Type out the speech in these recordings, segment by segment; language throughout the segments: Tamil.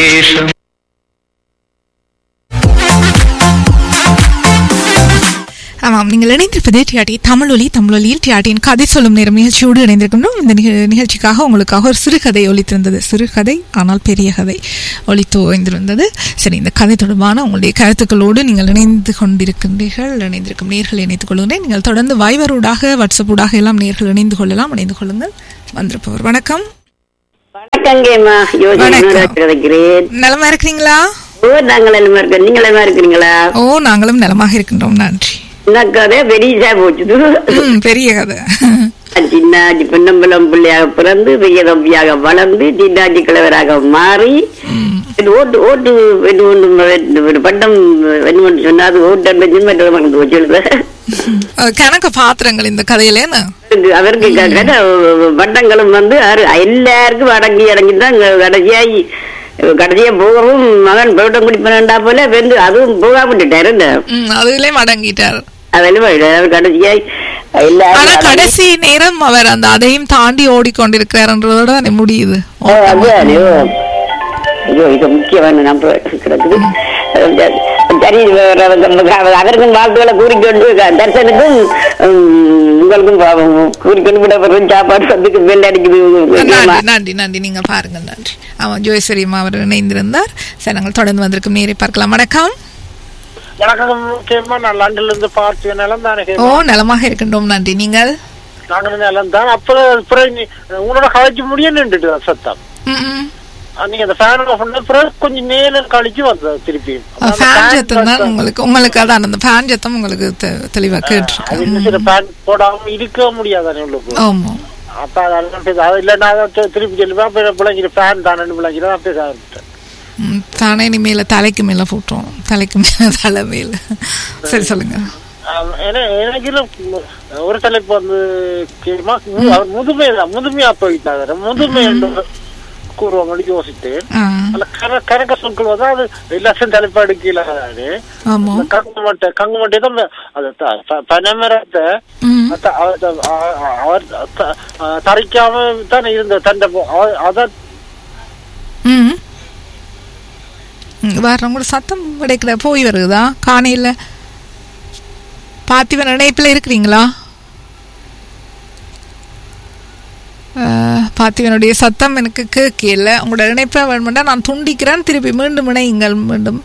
விசேஷம் ஆமாம் நீங்கள் இணைந்திருப்பது டிஆர்டி தமிழொலி தமிழொலியில் டிஆர்டியின் கதை சொல்லும் நேரம் நிகழ்ச்சியோடு இணைந்திருக்கின்றோம் இந்த நிக- நிகழ்ச்சிக்காக உங்களுக்காக ஒரு சிறுகதை ஒலித்திருந்தது சிறுகதை ஆனால் பெரிய கதை ஒலித்து ஓய்ந்திருந்தது சரி இந்த கதை தொடர்பான உங்களுடைய கருத்துக்களோடு நீங்கள் இணைந்து கொண்டிருக்கின்றீர்கள் இணைந்திருக்கும் நேர்கள் இணைத்துக் கொள்கிறேன் நீங்கள் தொடர்ந்து வைவரூடாக வாட்ஸ்அப்பூடாக எல்லாம் நேர்கள் இணைந்து கொள்ளலாம் இணைந்து கொள்ளுங்கள் வந்திருப்பவர் வணக்கம் வணக்கங்கம்மா வணக்கம். கிடைக்கிறேன் நலமா இருக்கிறீங்களா ஓ நாங்கள் எல்லாம் இருக்கோம் நீங்க எல்லாம் இருக்கிறீங்களா ஓ நாங்களும் நலமாக இருக்கின்றோம் நன்றி கதை பெரியசா போச்சுது ம், பெரிய கதை சின்னாஜி பொன்னம்பலம் பிள்ளையாக பிறந்து பெரிய தம்பியாக வளர்ந்து சின்னாஜி கிழவராக மாறி இது ஓட்டு ஓட்டு இது ஒன்று ஒரு பட்டம் வேணும்னு சொன்னா அது ஓட்டு அன்பது மற்ற மறந்து வச்சு அஹ், கணக்கு பாத்திரங்கள் இந்த கதையிலேன்னு அவருக்கு க- கட- பட்டங்களும் வந்து அரு- எல்லாருக்கும் அடங்கி அடங்கி தான் கடைசியாகி கடைசியா போகவும் மகன் பரோட்டம் குடிப்பா போல வந்து அதுவும் போகாம விட்டுட்டாரு இந்த ம், அதுலயும் அடங்கிட்டார் அதெல்லாம் கடைசியாய் ஆனா எல்லாரும் கடைசி நேரம் அவர் அந்த அதையும் தாண்டி ஓடிக்கொண்டிருக்கிறார்ன்றதோட தானே முடியுது ஓ, அதுதான், ஐயோ. ஐயோ இது முக்கியமான நம்ப கிடக்குது சரி வேற வந்து அவருக்கும் வாழ்த்துக்களை கூறிக்கொண்டு தர்சனுக்கும் உம், உங்களுக்கும் பாவம் கூறிக்கொண்டு விட பிறகு சாப்பாடு சத்துக்கு பெல் அடிக்குது நன்றி நன்றி நன்றி நீங்க பாருங்க நன்றி ஆமா ஜோயஸ்வரிமா அவர் இணைந்திருந்தார் சரி நாங்கள் தொடர்ந்து வந்திருக்கும் நேரை பார்க்கலாம் வணக்கம் வணக்கம் கேமா நான் லண்டன்ல இருந்து பார்த்து நிலம் தானே ஓ நலமாக இருக்கின்றோம் நன்றி நீங்கள் நாங்கள் நிலம் தான் அப்புறம் அப்புறம் நீ- உன்னோட கழிச்சு முடிய நின்றுட்டு சத்தம் ம், ம். அஹ் நீங்க அந்த ஃபேன் ஆஃப் பண்ண பிறகு கொஞ்சம் நேரம் கழிச்சு வந்தது திருப்பி அஹ், ஃபேன் சத்தம் தான் உங்களுக்கு உங்களுக்கு அதான் அந்த ஃபேன் சத்தம் உங்களுக்கு தெ- தெளிவா அது கேட்டிருக்கேன் இன்னும் சில ஃபேன் போடாம இருக்க முடியாதானே உள்ளுக்கு ஆமா அப்ப அதெல்லாம் பேச அது இல்லைன்னா அதை தி- திருப்பி சொல்லுவேன் அப்புறம் பிள்ளைங்க ஃபேன் தானே பிள்ளைங்க தான் பேச ஆரம்பிச்சேன் ம், தானே இனிமேல தலைக்கு மேல போட்டோம் தலைக்கு மேல தலை மேல சரி சொல்லுங்க ஆம், ஏன்னா- எனக்கு இதுல ஒரு தலைப்பு வந்து கேமா அவர் முதுமை தான் முதுமையா போயிட்டாரு முதுமை என்று கூறுவாங்க யோசித்தேன் ஆ, அதுல கர கரக சொற்கள் வந்து அது எல்லாத்தையும் தலைப்பு எடுக்கல ஆமா கங்கு மட்டை கங்கு மட்டை தான் அது த- ப- பனைமரத்தை ம் அத- அத- அ- அ- அவர் த- அ, தரிக்காம தானே இருந்த தண்டை போ- அ- அத ம் ம், வர்றவங்க கூட சத்தம் கிடைக்கல போய் வருகுதா காணையில் பார்த்திவன் இணைப்பில் இருக்கிறீங்களா அஹ், பார்த்திவனுடைய சத்தம் எனக்கு கேட்கல உங்களோட இணைப்பை வேணுமெண்டா நான் துண்டிக்கிறேன் திருப்பி மீண்டும் இணையுங்கள் மீண்டும்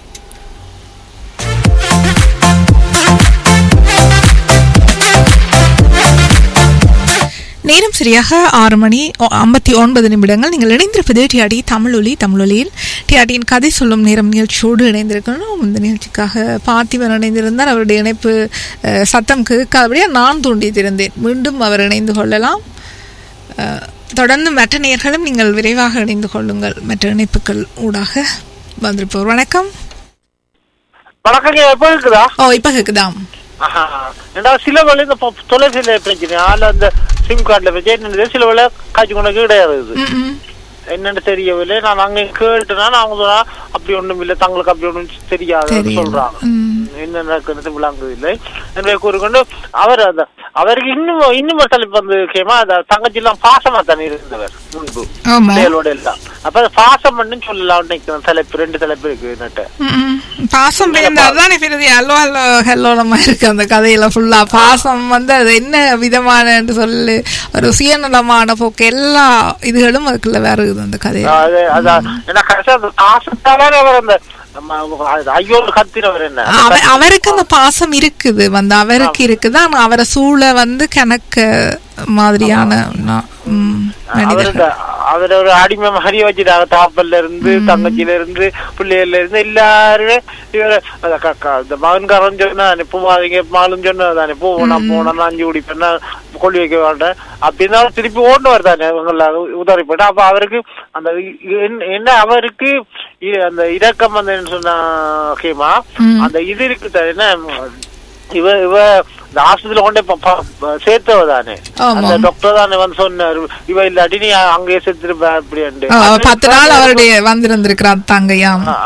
நேரம் சரியாக ஆறு மணி ஒ- ஐம்பத்தி ஒன்பது நிமிடங்கள் நீங்கள் இணைந்திருப்பது டிஆடி தமிழொலி தமிழொலியில் டிஆடியின் கதை சொல்லும் நேரம் நிகழ்ச்சியோடு இணைந்திருக்கணும் இந்த நிகழ்ச்சிக்காக பார்த்திபன் இணைந்திருந்தார் அவருடைய இணைப்பு அஹ், சத்தம் கேட்காதபடியாக நான் தூண்டித்திருந்தேன் மீண்டும் அவர் இணைந்து கொள்ளலாம் அஹ், தொடர்ந்து மற்ற நேர்களும் நீங்கள் விரைவாக இணைந்து கொள்ளுங்கள் மற்ற இணைப்புகள் ஊடாக வந்திருப்போர் வணக்கம் வழக்கங்க எப்போ இருக்குதா ஓ இப்போ கேக்குதாம் ஆஹா. ஏண்டா சில வேலை இந்த பொ- தொலைபேசியில பிரச்சனை ஆள் அந்த சிம் கார்டுல பிரச்சனை சில வேலை காய்ச்சி கொண்டு கிடையாது ம் ம் என்னன்னு தெரியவில்லை நான் அங்க கேட்டுனா அவங்க சொன்னா அப்படி ஒண்ணும் இல்லை தங்களுக்கு அப்படி ஒண்ணும் தெரியாதுன்னு தெரியல. சொல்றாங்க ம். என்ன நடக்கிறது விளங்குது இல்லை எனவே கூறிக்கொண்டு அவர் அந்த அவருக்கு இன்னும் இன்னும் ஒரு தலைப்பு வந்து கேமா அந்த தங்கச்சி எல்லாம் பாசமா தானே இருந்தவர் முன்பு ஆமா பிள்ளைகளோட எல்லாம் அப்ப அது பாசம் பண்ணு சொல்லலாம் நினைக்கிறேன் தலைப்பு ரெண்டு தலைப்பு இருக்கு என்னட்ட ம், பாசம் பேர்ந்தால் தானே பிறகு ஹலோ ஹலோ ஹலோ நம்ம இருக்கு அந்த கதையில ஃபுல்லா பாசம் வந்து அது என்ன விதமான சொல்லு ஒரு சுயநலமான போக்கு எல்லா இதுகளும் அதுக்குள்ள வேற இருக்குது அந்த கதையில அது அதான் ஏன்னா கடைசியா அந்த பாசத்தாலே அவர் அந்த நம்ம ஐயோ கத்தினவர் என்ன அவ அவருக்கு அந்த பாசம் இருக்குது வந்து அவருக்கு இருக்குது ஆனா அவரை சூழ வந்து கணக்கு மாதிரியான நா- ம், அவர் மனிதர்கள் இந்த- அவர் ஒரு அடிமை மாதிரி வச்சுட்டாங்க தாப்பல்ல இருந்து தங்கச்சியில இருந்து பிள்ளைகள்ல இருந்து எல்லாருமே இவர அந்த க- க- இந்த மகன்காரன் சொன்னா போவாதீங்க மாலும் சொன்னா தானே போ நான் போனா அஞ்சு குடிப்பேன் கொள்ளி வைக்க மாட்டேன் அப்படி இருந்தாலும் திருப்பி ஓட்டுவார் தானே இவங்கள உதவி போட்டு அப்ப அவருக்கு அந்த இ- என்ன- என்ன அவருக்கு இ- அந்த இரக்கம் வந்து என்ன சொன்னா கேமா அந்த இது இருக்கு தானே என்ன இவ இவ இந்த ஆஸ்பத்திரியில கொண்டே ப- ப- ப- சேர்த்தவ தானே ஆமா. அந்த டாக்டர் தானே வந்து சொன்னாரு இவ இல்லாட்டி நீ அங்கேயே செத்துருப்ப அப்படின்ட்டு ஆ, பத்து நாள் அவருடைய வந்திருந்திருக்கிறார் தங்கையாம்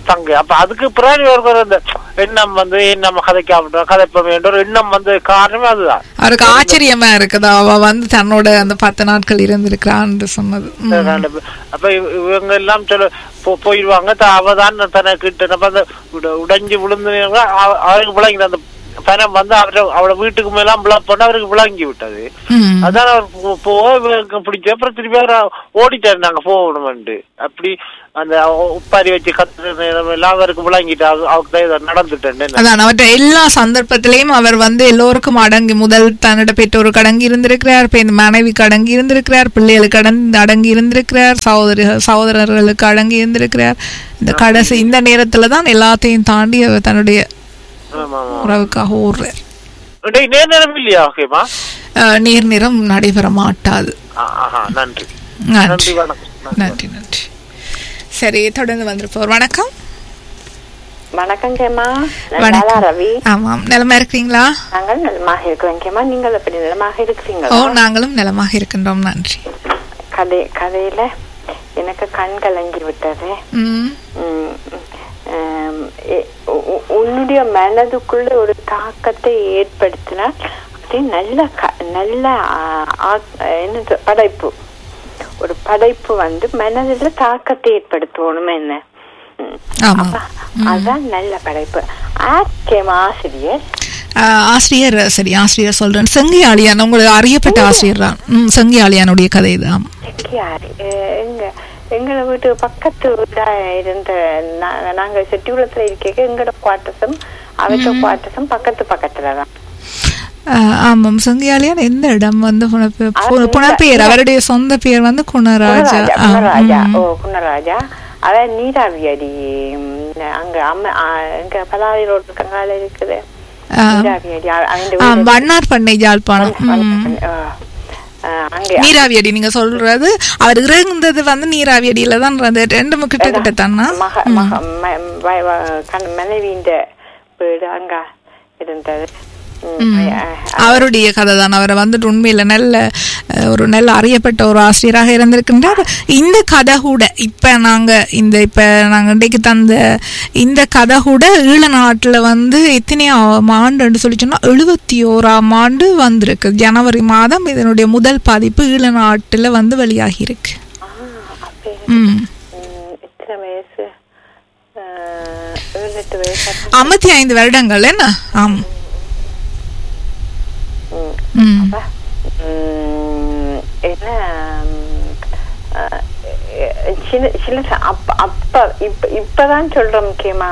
தங்க அப்ப அதுக்கு பிறகு இவருக்கு ஒரு அந்த எண்ணம் வந்து நம்ம கதைக்காம கதைப்ப வேண்டும் ஒரு எண்ணம் வந்து காரணமே அதுதான் அவருக்கு ஆச்சரியமா இருக்குதா அவ வந்து தன்னோட அந்த பத்து நாட்கள் இருந்திருக்கிறான்னு சொன்னது ம். அப்ப இவ- இவங்க எல்லாம் சொல்ல போ- போயிடுவாங்க த- அவதான் தனக்கு அப்ப அந்த உட- உடைஞ்சு விழுந்து அவ- அவருக்கு விளங்கி அந்த பணம் வந்து அவர அவட வீட்டுக்கு மேலாம் பிளாக் பண்ண அவருக்கு விளங்கி விட்டது ம். அதான் அவர் போ- போக இவருக்கு பிடிச்ச அப்புறம் திருப்பி அவர் ஓடிட்டாரு நாங்க போகணும்னு அப்படி அந்த ஒ- உப்பாரி வச்சு கத்துற நேரம் எல்லாம் அவருக்கு விளங்கிட்டு அவ- அவருக்கு தான் இதை நடந்துட்டேன்னு அதான் அவற்ற எல்லா சந்தர்ப்பத்திலையும் அவர் வந்து எல்லோருக்கும் அடங்கி முதல் தன்னோட பெற்றோருக்கு அடங்கி இருந்திருக்கிறார் இப்ப இந்த மனைவிக்கு அடங்கி இருந்திருக்கிறார் பிள்ளைகளுக்கு அடங்கி அடங்கி இருந்திருக்கிறார் சகோதரி சகோதரர்களுக்கு அடங்கி இருந்திருக்கிறார் இந்த கடைசி இந்த நேரத்துல தான் எல்லாத்தையும் தாண்டி அவர் தன்னுடைய ஆமா ஆமா உறவுக்காக ஓடுறார் டேய், நேர் நேரம் இல்லையா ஓகேமா அஹ், நீர் நிறம் நடைபெற மாட்டாது ஆஹா நன்றி நன்றி நன்றி வணக்கம் நன்றி. நன்றி நன்றி சரி தொடர்ந்து வந்திருப்போர் வணக்கம் வணக்கங்கம்மா நான் வணக்கம். லாலா ரவி ஆமாம் நிலமா இருக்கிறீங்களா நாங்கள் நலமாக இருக்கிறோங்கம்மா நீங்கள் எப்படி நலமாக ஓ இருக்கிறீங்களா நாங்களும் நலமாக இருக்கின்றோம் நன்றி கதை கதையில எனக்கு கண் கலங்கி விட்டது ம் உம், உம், எ- உ- உ- உன்னுடைய மனதுக்குள்ள ஒரு தாக்கத்தை ஏற்படுத்தினால் அது நல்ல க- நல்ல ஆ, ஆ- என்னது படைப்பு ஒரு படைப்பு வந்து மனதுல தாக்கத்தை ஏற்படுத்தணும் என்ன உம். ஆமாம் அப்ப அதான் நல்ல படைப்பு ஆக்கியம் ஆசிரியர் ஆஹ் ஆசிரியர் சரி ஆசிரியர் சொல்றேன் செங்கி ஆலியான் உங்களுக்கு அறியப்பட்ட ஆசிரியர் தான் ம் செங்கி ஆலியானுடைய கதை தான் செட்டியார் எ- எங்க எங்கள வீட்டு பக்கத்து வீடா இருந்த நா- நாங்க செட்டிகுளத்துல இருக்க எங்களோட குவார்ட்டர்ஸும் அவற்ற குவார்ட்டர்ஸும் பக்கத்து பக்கத்துல தான் ஆஹ் ஆமாம் செங்கி ஆலியான் எந்த இடம் வந்து புனப்பெ- பு- அவர் புனப்பெயர் அவருடைய சொந்த பெயர் வந்து குணராஜா குணராஜா ஆ, குணராஜா ம். ஓ குணராஜா அவன் நீராவி அடி ம், அங்க அம்ம ஆ, எங்க பலாரி ரோடு கங்கால இருக்குது ஆ. நீராவி அடி அவ- அவன் ஆ, வீடு வண்ணார் பண்ணை ஜாழ்ப்பாணம் ம். ஆ, ஆ, அங்க நீராவியடி நீங்க சொல்றது அவர் இறந்தது வந்து நீராவியடியில தான் இருந்தது ரெண்டு கிட்ட கிட்ட தானா மக மக ம- வ- வ- கண- மனைவியின் வீடு அங்க இருந்தது ம், அ- அவருடைய கதை தான் அவரை வந்துட்டு உண்மையில நல்ல அஹ், ஒரு நல்ல அறியப்பட்ட ஒரு ஆசிரியராக இருந்திருக்கின்றார் இந்த கதை கூட இப்ப நாங்க இந்த இப்ப நாங்க இன்றைக்கு தந்த இந்த கதை கூட ஈழ நாட்டுல வந்து எத்தனையாம் ஆண்டுன்னு சொல்லி சொன்னா எழுபத்தி ஓராம் ஆண்டு வந்திருக்கு ஜனவரி மாதம் இதனுடைய முதல் பதிப்பு ஈழ நாட்டுல வந்து வெளியாகி இருக்கு ஆ, அப்ப ம் ம், எத்தனை வயசு ஆ, ஏழு எட்டு வயசு ஐம்பத்தி ஐந்து வருடங்கள் என்ன ஆம் ம். ம் அப்ப, ம், என்ன ம், ஆ, எ- சில சில ச- அப்ப அப்ப இப்ப இப்பதான் சொல்றோம் முக்கியமா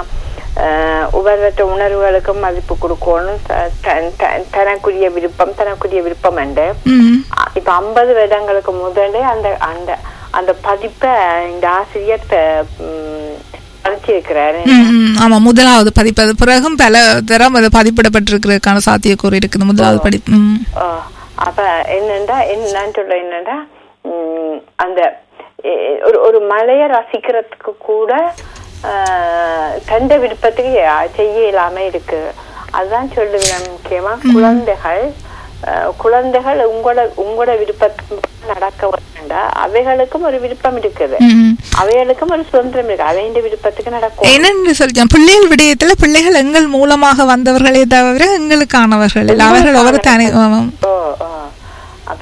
உபரற்ற உணர்வுகளுக்கும் மதிப்பு கொடுக்கணும் த- த- த- தனக்குரிய விருப்பம் தனக்குரிய விருப்பம் என்று ம் அ- இப்ப ஐம்பது வருடங்களுக்கு முதலே அந்த அந்த அந்த பதிப்பை இந்த ஆசிரியர் த- ம், படிச்சிருக்கிறாரு ம், ம். ஆமா முதலாவது பதிப்பு அது பிறகும் பல தரம் அது பதிப்பிடப்பட்டிருக்கிறதுக்கான சாத்தியக்கூறு இருக்குது முதலாவது படிப்பு ம். ஆ, அப்ப என்னண்டா என்ன நான் சொல்றேன் என்னடா ம், அந்த எ- ஒரு ஒரு மலையை ரசிக்கிறதுக்கு கூட ஆ, தந்த விருப்பத்துக்கு யா- செய்ய இல்லாம இருக்கு அதான் சொல்லுவேன் முக்கியமா குழந்தைகள் ஆ, குழந்தைகள் உங்களோட உங்களோட விருப்பத்துக்கு நடக்க வேண்டாம் அவைகளுக்கும் ஒரு விருப்பம் இருக்குது ம். அவைகளுக்கும் ஒரு சுதந்திரம் இருக்கு அவையின் விருப்பத்துக்கு நடக்கும் என்னன்னு சொல்லிட்டேன் பிள்ளைகள் விடயத்துல பிள்ளைகள் எங்கள் மூலமாக வந்தவர்களே தவிர எங்களுக்கானவர்கள் இல்லை அவர்கள் ஒவ்வொரு தனி ஆமாம். ஓ ஓ அப்ப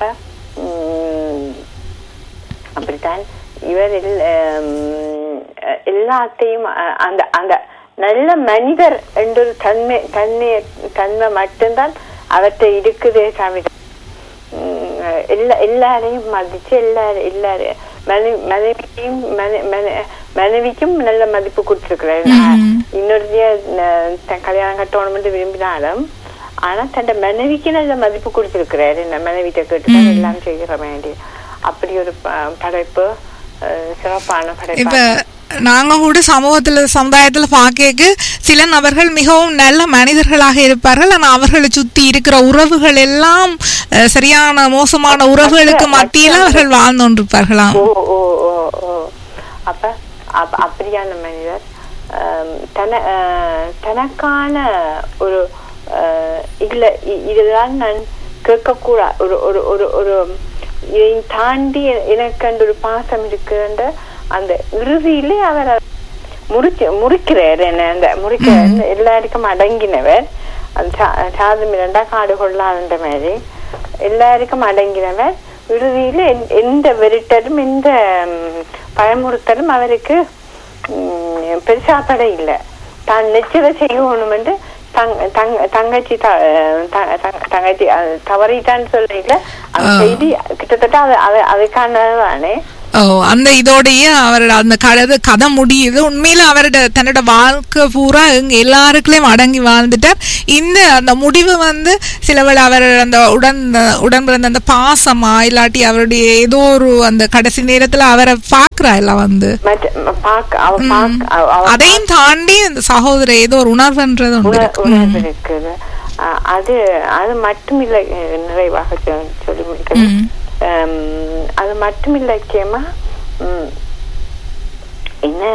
உம், அப்படித்தான் இவர் எல்- உம், எல்லாத்தையும் அ- அந்த அந்த நல்ல மனிதர் என்ற ஒரு தன்மை தன்மை தன்மை மட்டும்தான் அவர்கிட்ட இருக்குதே தவிர உம், எல்லா எல்லாரையும் மதிச்சு எல்லாரும் எல்லாரும் மனைவி மனைவியும் மனை- மனை- மனைவிக்கும் நல்ல மதிப்பு கொடுத்துருக்கிறாரு இன்னொருத்தைய தன் கல்யாணம் கட்டணும்னு விரும்பினாலும் ஆனா தன் மனைவிக்கு நல்ல மதிப்பு கொடுத்திருக்கிறாரு இந்த மனைவிட்ட கேட்டு எல்லாம் செய்கிற வேண்டி அப்படி ஒரு ப- படைப்பு அஹ், சிறப்பான இப்ப படைப்பு நாங்க கூட சமூகத்துல சமுதாயத்துல பாக்க சில நபர்கள் மிகவும் நல்ல மனிதர்களாக இருப்பார்கள் ஆனா அவர்களை சுத்தி இருக்கிற உறவுகள் எல்லாம் அஹ், சரியான மோசமான உறவுகளுக்கு மத்தியில அவர்கள் வாழ்ந்து கொண்டிருப்பார்களாம் ஓ ஓ ஓ ஓ அப்ப அப்ப அப்படியான மனிதர் ஆம், தன ஆஹ், தனக்கான ஒரு ஆஹ், இல்ல இ- இதுதான் நான் கேட்கக்கூடாது ஒரு ஒரு ஒரு ஒரு இதை தாண்டி எனக்கு அந்த ஒரு பாசம் இருக்குன்ற அந்த இறுதியிலே அவர் அதை முறிச்சு முறிக்கிறார் என்ன அந்த முறிக்க எல்லாருக்கும் அடங்கினவர் அந்த சா- சாது மிரண்டா காடு கொள்ளான்ற மாதிரி எல்லாருக்கும் அடங்கினவர் இறுதியில எந்த- எந்த வெறிட்டலும் எந்த ம், பயமுறுத்தலும் அவருக்கு ம், பெருசா பட இல்லை தான் நிச்சயதை செய்யணும் என்று தங்க- தங்க- தங்கச்சி த- த- தங்க- தங்கச்சி அது தவறிட்டான்னு சொல்றீங்கள அந்த ஆ. செய்தி கிட்டத்தட்ட அது அது- அதுக்கானதானே ஓ அந்த இதோடயே அவரோட அந்த கதை கதை முடியுது உண்மையில அவரோட தன்னோட வாழ்க்கை பூரா இங்க எல்லாருக்குள்ளேயும் அடங்கி வாழ்ந்துட்டார் இந்த அந்த முடிவு வந்து சிலவள் அவர் அந்த உடன் உடன் பிறந்த அந்த பாசமா இல்லாட்டி அவருடைய ஏதோ ஒரு அந்த கடைசி நேரத்துல அவரை பாக்குறா எல்லாம் வந்து மற்ற ம- பாக்க அவ பாக்க அவ- அவ அதையும் தாண்டி இந்த சகோதர ஏதோ ஒரு உணர்வுன்றது ஒன்று உணர்- இருக்கு. உணர்வு இருக்குது அ- அது அது மட்டுமில்லை அஹ், நிறைவாக சொ- சொல்லி முடிக்கிறேன் ம். அம், அது மட்டுமில்லை கேமா ம், என்ன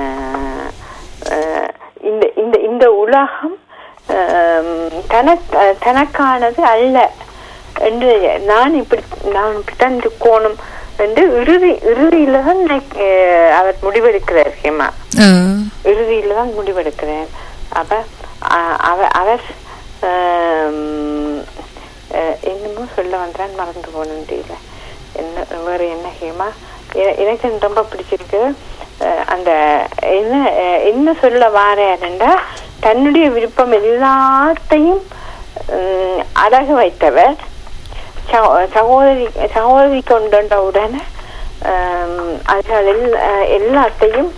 அஹ், இந்த இந்த இந்த உலகம் அம், தனக் அஹ், தனக்கானது அல்ல என்று நான் இப்படி நான் இப்படித்தான் இருக்கணும் என்று இறுதி இறுதியில தான் நினை- அஹ், அவர் முடிவெடுக்கிறார் ஹேமா ஆ. இறுதியில தான் முடிவெடுக்கிறேன் அப்ப அ- அவ- அவர் ஆம், அஹ், என்னமோ சொல்ல வந்தான் மறந்து போனேன் தெரியல என்ன வேற என்ன ஹேமா எ- எனக்கு ரொம்ப பிடிச்சிருக்கு அஹ், அந்த என்ன அஹ், என்ன சொல்ல வாரேன்டா தன்னுடைய விருப்பம் எல்லாத்தையும் உம், அடகு வைத்தவர் சகோ- சகோதரி சகோதரி கொண்ட உடனே ஆம், அவர்கள் எல்லா- எல்லாத்தையும்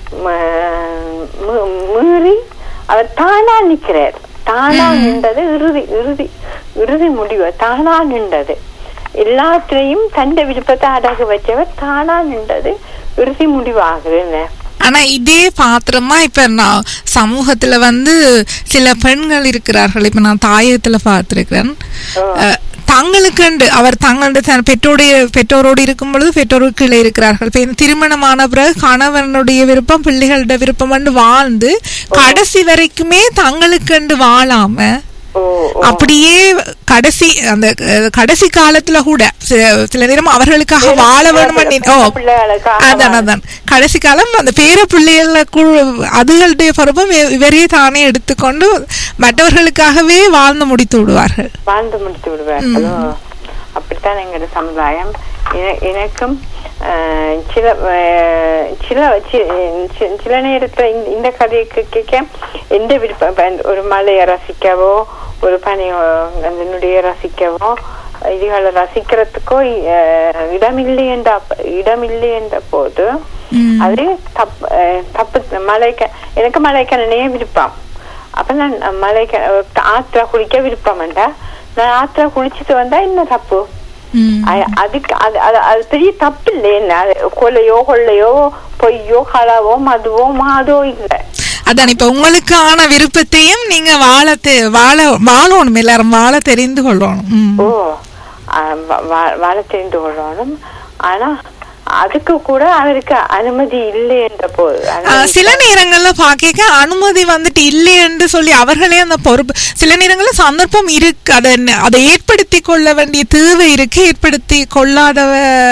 ம- மீ- மீறி அவர் தானா நிற்கிறார் தானா நின்றது இறுதி இறுதி இறுதி முடிவு தானா நின்றது எல்லாத்திலையும் தந்த விருப்பத்தை அடகு வச்சவர் தானா நின்றது இறுதி முடிவாகுது ஆனா இதே பாத்திரமா இப்ப நான் சமூகத்துல வந்து சில பெண்கள் இருக்கிறார்கள் இப்ப நான் தாயத்துல பார்த்திருக்கிறேன் அஹ், தங்களுக்கென்று அவர் தங்களுடைய தன் பெற்றோடைய பெற்றோரோடு இருக்கும் பொழுது பெற்றோருக்கு கீழே இருக்கிறார்கள் இப்ப இந்த திருமணமான பிறகு கணவனுடைய விருப்பம் பிள்ளைகளோட விருப்பம் என்று வாழ்ந்து கடைசி வரைக்குமே தங்களுக்கென்று வாழாம ஓ ஓ. அப்படியே கடைசி அந்த அஹ், கடைசி காலத்துல கூட சில சில நேரம் அவர்களுக்காக வாழ வேணும் ஓ பிள்ளைகளுக்காக அதான் அதான் கடைசி காலம் அந்த பேர பிள்ளைகளுக்கு அதுகளுடைய பருவம் இவ- இவரே தானே எடுத்துக்கொண்டு மற்றவர்களுக்காகவே வாழ்ந்து முடித்து விடுவார்கள் வாழ்ந்து முடித்து விடுவார் அதோ அப்படித்தான் எங்களோட சமுதாயம் என- எனக்கும் ஆஹ், சில ஆஹ், சில சி- சி- சில நேரத்துல இந்த- இந்த கதையை கே- கேட்க எந்த விருப்பம் இப்ப இந்த ஒரு மலையை ரசிக்கவோ ஒரு பனி அதனுடைய ரசிக்கவோ இதுகளை ரசிக்கிறதுக்கோ ஆஹ், இடமில்லை என்ற இடமில்லை என்ற போது ம். அது தப்பு ஆஹ், தப்பு மலைக்க எனக்கு மலைக்கணையே விருப்பம் அப்ப நான் மலைக்க ஆத்திர குளிக்க விருப்பம் வேண்டா நான் ஆத்திர குளிச்சுட்டு வந்தா என்ன தப்பு ம். அ- அதுக்கு அது அது அது பெரிய தப்பு இல்லை என்ன அது கொலையோ கொள்ளையோ பொய்யோ களவோ மதுவோ மாதோ இல்லை அதான் இப்ப உங்களுக்கான விருப்பத்தையும் நீங்க வாழ தெ- வாழ வாழணும் எல்லாரும் வாழ தெரிந்து கொள்ளணும் ம். ஓ அஹ் வ- வ- வாழ தெரிந்து கொள்ளணும் ஆனா அதுக்கு கூட அவருக்கு அனுமதி இல்லை என்ற போது ஆ, அனுமதி சில நேரங்கள்ல பாக்க அனுமதி வந்துட்டு இல்லை என்று சொல்லி அவர்களே அந்த பொறுப்பு சில நேரங்கள்ல சந்தர்ப்பம் இருக்கு அதை ந- அதை ஏற்படுத்தி கொள்ள வேண்டிய தேவை இருக்கு ஏற்படுத்தி கொள்ளாதவ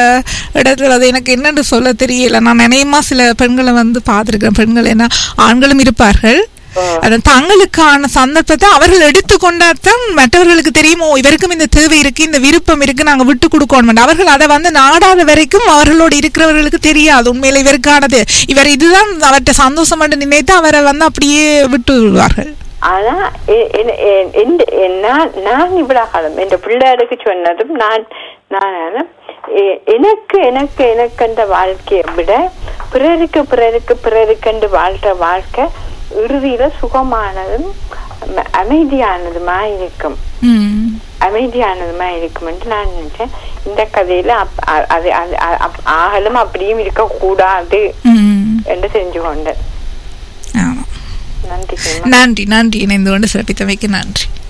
இடத்துல அது எனக்கு என்னன்னு சொல்ல தெரியல நான் நினையமா சில பெண்களை வந்து பார்த்திருக்கிறேன் பெண்கள் என்ன ஆண்களும் இருப்பார்கள் அது தங்களுக்கான சந்தர்ப்பத்தை அவர்கள் எடுத்துக்கொண்டாதான் மற்றவர்களுக்கு தெரியுமோ இவருக்கும் இந்த தேவை இருக்கு இந்த விருப்பம் இருக்கு நாங்க விட்டு கொடுக்கணும் அவர்கள் அதை வந்து நாடாத வரைக்கும் அவர்களோடு இருக்கிறவர்களுக்கு தெரியாது உண்மையில இவருக்கானது இவர் இதுதான் அவர்கிட்ட சந்தோஷம் என்று நினைத்து அவரை வந்து அப்படியே விட்டு விடுவார்கள் ஆனா எ- எ- எ- எந்த- எ- நான் நான் இவ்வளவு காலம் என் பிள்ளைகளுக்கு சொன்னதும் நான் நான் எ- எனக்கு எனக்கு எனக்கு அந்த வாழ்க்கையை விட பிறருக்கு பிறருக்கு பிறருக்கென்று வாழ்ற வாழ்க்கை இறுதியில சுகமானதும் ம- அமைதியானதுமா இருக்கும் ம். அமைதியானதுமா இருக்கும் என்று நான் நினைச்சேன் இந்த கதையில அப்- அ- அது அது அ- அப்- ஆகலும் அப்படியும் இருக்கக்கூடாது ம். என்று தெரிஞ்சு கொண்டேன் ஆமா. நன்றி சினிமா நன்றி நன்றி இணைந்து கொண்டு சிறப்பித்தமைக்கு நன்றி